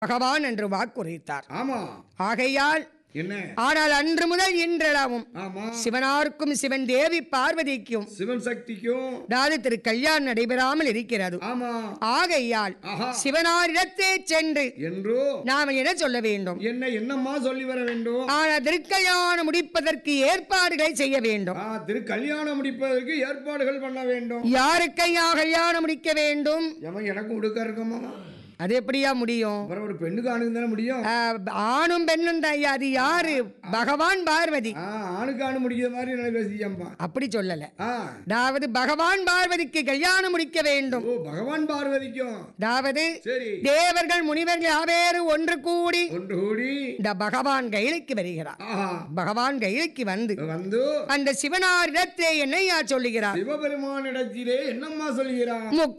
பகவான் என்று வாக்குரைத்தார் ஆமா ஆகையால் என்ன ஆனால் அன்று முதல் இன்றளவும் ஆமா சிவனாருக்கும் சிவன் தேவி பார்வதிக்கும் சிவன் சக்திக்கும் அதாவது திரு கல்யாணம் நடைபெறாமல் இருக்கிறது ஆமா ஆகையால் ஆஹா சிவனாரிடத்தே சென்று என்றோ நாம் என்ன சொல்ல வேண்டும் என்ன என்னம்மா சொல்லி வர வேண்டும் ஆனால் திருக்கல்யாணம் முடிப்பதற்கு ஏற்பாடுகளை செய்ய வேண்டும் ஆ திரு கல்யாணம் முடிப்பதற்கு ஏற்பாடுகள் பண்ண வேண்டும் யாருக்கையா கல்யாணம் முடிக்க வேண்டும் ஏமா எனக்கும் உடுக்க இருக்கமா அது எப்படியா முடியும் அப்புறம் ஒரு பெண்ணுக்கு ஆணுக்கு தானே முடியும் ஆஹ், ஆணும் பெண்ணும் தான் ஐயா, அது யாரு பகவான் பார்வதி ஆ ஆணுக்கு ஆணு முடிக்கிற மாதிரி நான் பேசியம்பா அப்படி சொல்லல ஆ அதாவது பகவான் பார்வதிக்கு கல்யாணம் முடிக்க வேண்டும் ஓ பகவான் பார்வதிக்கும் அதாவது சரி தேவர்கள் முனிவர்கள் யாவேறு ஒன்று கூடி ஒன்று கூடி இந்த பகவான் கையிலுக்கு வருகிறார் ஆஹா பகவான் கையிலுக்கு வந்து வந்து அந்த சிவனாரிடத்தே என்னையா சொல்லுகிறார் சிவபெருமானிடத்திலே என்னம்மா சொல்கிறார் முக்க